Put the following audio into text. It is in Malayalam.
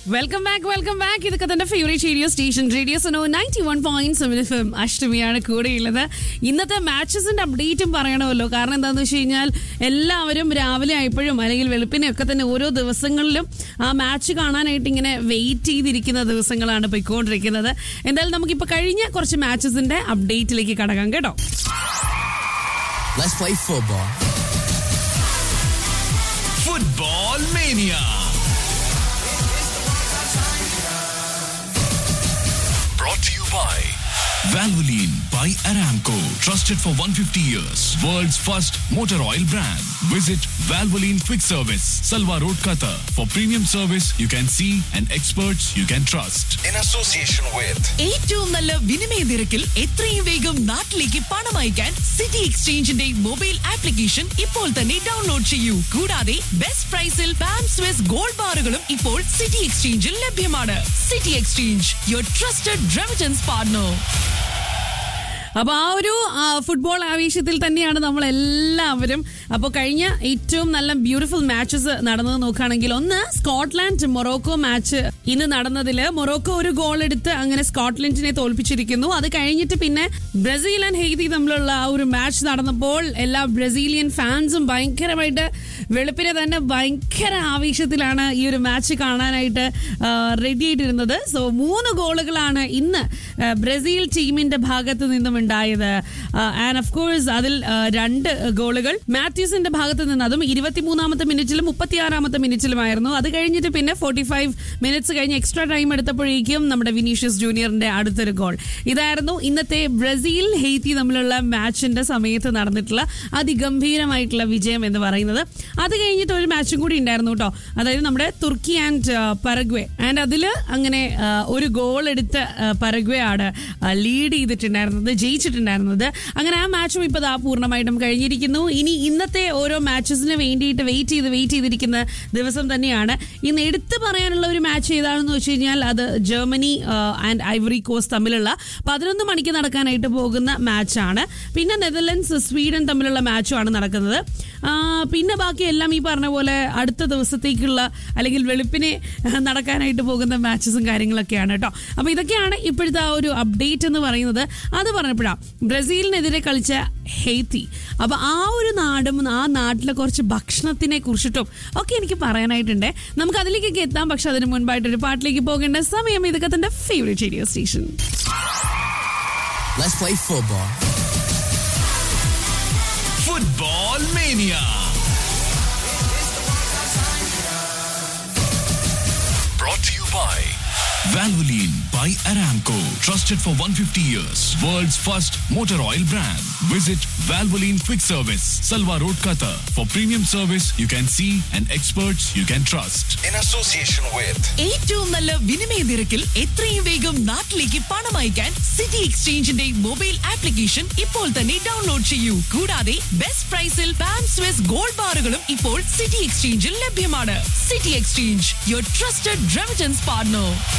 വെൽക്കം ബാക്ക് വെൽക്കം ബാക്ക് ഇതൊക്കെ തന്നെ favourite radio station radio Suno ninety one point seven F M അഷ്ടമിയാണ് കൂടെയുള്ളത് ഇന്നത്തെ മാച്ചസിന്റെ അപ്ഡേറ്റും പറയണമല്ലോ കാരണം എന്താണെന്ന് വെച്ച് കഴിഞ്ഞാൽ എല്ലാവരും രാവിലെ ആയപ്പോഴും അല്ലെങ്കിൽ വെളുപ്പിനെ ഒക്കെ തന്നെ ഓരോ ദിവസങ്ങളിലും ആ മാച്ച് കാണാനായിട്ട് ഇങ്ങനെ വെയിറ്റ് ചെയ്തിരിക്കുന്ന ദിവസങ്ങളാണ് പോയിക്കൊണ്ടിരിക്കുന്നത് എന്തായാലും നമുക്കിപ്പോൾ കഴിഞ്ഞ കുറച്ച് മാച്ചസിന്റെ അപ്ഡേറ്റിലേക്ക് കടക്കാം കേട്ടോ Let's play football. Football Mania. Brought to you by Valvoline by Aramco. Trusted for 150 years. World's first motor oil brand. Visit Valvoline Quick Service, Salwa Road, Qatar. For premium service you can see and experts you can trust. in association with ഏറ്റവും നല്ല വിനിമയ നിരക്കിൽ എത്രയും വേഗം നാട്ടിലേക്ക് പണം അയക്കാൻ സിറ്റി എക്സ്ചേഞ്ചിന്റെ മൊബൈൽ ആപ്ലിക്കേഷൻ ഇപ്പോൾ തന്നെ ഡൗൺലോഡ് ചെയ്യൂ കൂടാതെ ബെസ്റ്റ് പ്രൈസിൽ പാം സ്വിസ് ഗോൾഡ് ബാറുകളും ഇപ്പോൾ സിറ്റി എക്സ്ചേഞ്ചിൽ ലഭ്യമാണ് city exchange your trusted remittance partner അപ്പൊ ആ ഒരു ആ, ഫുട്ബോൾ ആവേശത്തിൽ തന്നെയാണ് നമ്മൾ എല്ലാവരും അപ്പോൾ കഴിഞ്ഞ ഏറ്റവും നല്ല ബ്യൂട്ടിഫുൾ മാച്ചസ് നടന്നത് നോക്കുകയാണെങ്കിൽ ഒന്ന് സ്കോട്ട്ലാൻഡ് മൊറോക്കോ മാച്ച് ഇന്ന് നടന്നതിൽ മൊറോക്കോ ഒരു ഗോൾ എടുത്ത് അങ്ങനെ സ്കോട്ട്ലൻഡിനെ തോൽപ്പിച്ചിരിക്കുന്നു അത് കഴിഞ്ഞിട്ട് പിന്നെ ബ്രസീൽ ആൻഡ് ഹെയ്തി തമ്മിലുള്ള ആ ഒരു മാച്ച് നടന്നപ്പോൾ എല്ലാ ബ്രസീലിയൻ ഫാൻസും ഭയങ്കരമായിട്ട് വെളുപ്പിനെ തന്നെ ഭയങ്കര ആവേശത്തിലാണ് ഈ ഒരു മാച്ച് കാണാനായിട്ട് റെഡി ആയിട്ടിരുന്നത് സോ മൂന്ന് ഗോളുകളാണ് ഇന്ന് ആ, ബ്രസീൽ ടീമിന്റെ ഭാഗത്ത് നിന്നും ഉണ്ടായത് ആൻഡ് ഓഫ് കോഴ്സ് അതിൽ ആ, രണ്ട് ഗോളുകൾ മാത്യൂസിന്റെ ഭാഗത്ത് നിന്ന് അതും ഇരുപത്തിമൂന്നാമത്തെ മിനിറ്റിലും മുപ്പത്തിയാറാമത്തെ മിനിറ്റിലുമായിരുന്നു അത് കഴിഞ്ഞിട്ട് പിന്നെ ഫോർട്ടി ഫൈവ് മിനിറ്റ്സ് കഴിഞ്ഞ് എക്സ്ട്രാ ടൈം എടുത്തപ്പോഴേക്കും നമ്മുടെ വിനീഷ്യസ് ജൂനിയറിന്റെ അടുത്തൊരു ഗോൾ ഇതായിരുന്നു ഇന്നത്തെ ബ്രസീൽ ഹെയ്ത്തി തമ്മിലുള്ള മാച്ചിന്റെ സമയത്ത് നടന്നിട്ടുള്ള അതിഗംഭീരമായിട്ടുള്ള വിജയം എന്ന് പറയുന്നത് അത് കഴിഞ്ഞിട്ട് ഒരു മാച്ചും കൂടി ഉണ്ടായിരുന്നു കേട്ടോ അതായത് നമ്മുടെ തുർക്കി ആൻഡ് പരഗ്വേ ആൻഡ് അതിൽ അങ്ങനെ ആ, ഒരു ഗോൾ എടുത്ത് ആ, പരഗ്വേ ആണ് ലീഡ് ചെയ്തിട്ടുണ്ടായിരുന്നത് ജയിച്ചിട്ടുണ്ടായിരുന്നത് അങ്ങനെ ആ മാച്ചും ഇപ്പോൾ ദാ പൂർണ്ണമായിട്ടും കഴിഞ്ഞിരിക്കുന്നു ഇനി ഇന്നത്തെ ഓരോ മാച്ചസിന് വേണ്ടിയിട്ട് വെയിറ്റ് ചെയ്ത് വെയിറ്റ് ചെയ്തിരിക്കുന്ന ദിവസം തന്നെയാണ് ഇന്ന് എടുത്തു പറയാനുള്ള ഒരു മാച്ച് ഏതാണെന്ന് വെച്ച് കഴിഞ്ഞാൽ അത് ജർമ്മനി ആൻഡ് ഐവറി കോസ്റ്റ് തമ്മിലുള്ള പതിനൊന്ന് മണിക്ക് നടക്കാനായിട്ട് പോകുന്ന മാച്ചാണ് പിന്നെ നെതർലൻഡ്സ് സ്വീഡൻ തമ്മിലുള്ള മാച്ചുമാണ് നടക്കുന്നത് ആ, പിന്നെ ബാക്കി എല്ലാം ഈ പറഞ്ഞ പോലെ അടുത്ത ദിവസത്തേക്കുള്ള അല്ലെങ്കിൽ വെളുപ്പിനെ നടക്കാനായിട്ട് പോകുന്ന മാച്ചസും കാര്യങ്ങളൊക്കെയാണ് കേട്ടോ അപ്പോൾ ഇതൊക്കെയാണ് ഇപ്പോഴത്തെ ആ ഒരു അപ്ഡേറ്റ് എന്ന് പറയുന്നത് അത് പറഞ്ഞപ്പോഴാണ് ബ്രസീലിനെതിരെ കളിച്ച ഹെയ്ത്തി അപ്പോൾ ആ ഒരു നാടും ആ നാട്ടിലെ കുറച്ച് ഭക്ഷണത്തിനെ കുറിച്ചിട്ടും ഒക്കെ എനിക്ക് പറയാനായിട്ടുണ്ട് നമുക്ക് അതിലേക്കൊക്കെ എത്താം പക്ഷെ അതിന് മുൻപായിട്ട് ഒരു പാട്ടിലേക്ക് പോകേണ്ട സമയം ഇതൊക്കെ തന്റെ favourite radio station Let's play football. Football Mania. Brought to you by Valvoline by Aramco. Trusted for 150 years. World's first motor oil brand. Visit Valvoline Quick Service, Salwa Road, Qatar. For premium service you can see and experts you can trust. in association with ഏറ്റവും നല്ല വിനിമയ നിരക്കിൽ എത്രയും വേഗം നാട്ടിലേക്ക് പണം അയക്കാൻ സിറ്റി എക്സ്ചേഞ്ചിന്റെ മൊബൈൽ ആപ്ലിക്കേഷൻ ഇപ്പോൾ തന്നെ ഡൗൺലോഡ് ചെയ്യൂ കൂടാതെ ബെസ്റ്റ് പ്രൈസിൽ പാം സ്വിസ് ഗോൾഡ് ബാറുകളും ഇപ്പോൾ സിറ്റി എക്സ്ചേഞ്ചിൽ ലഭ്യമാണ് city exchange your trusted remittance partner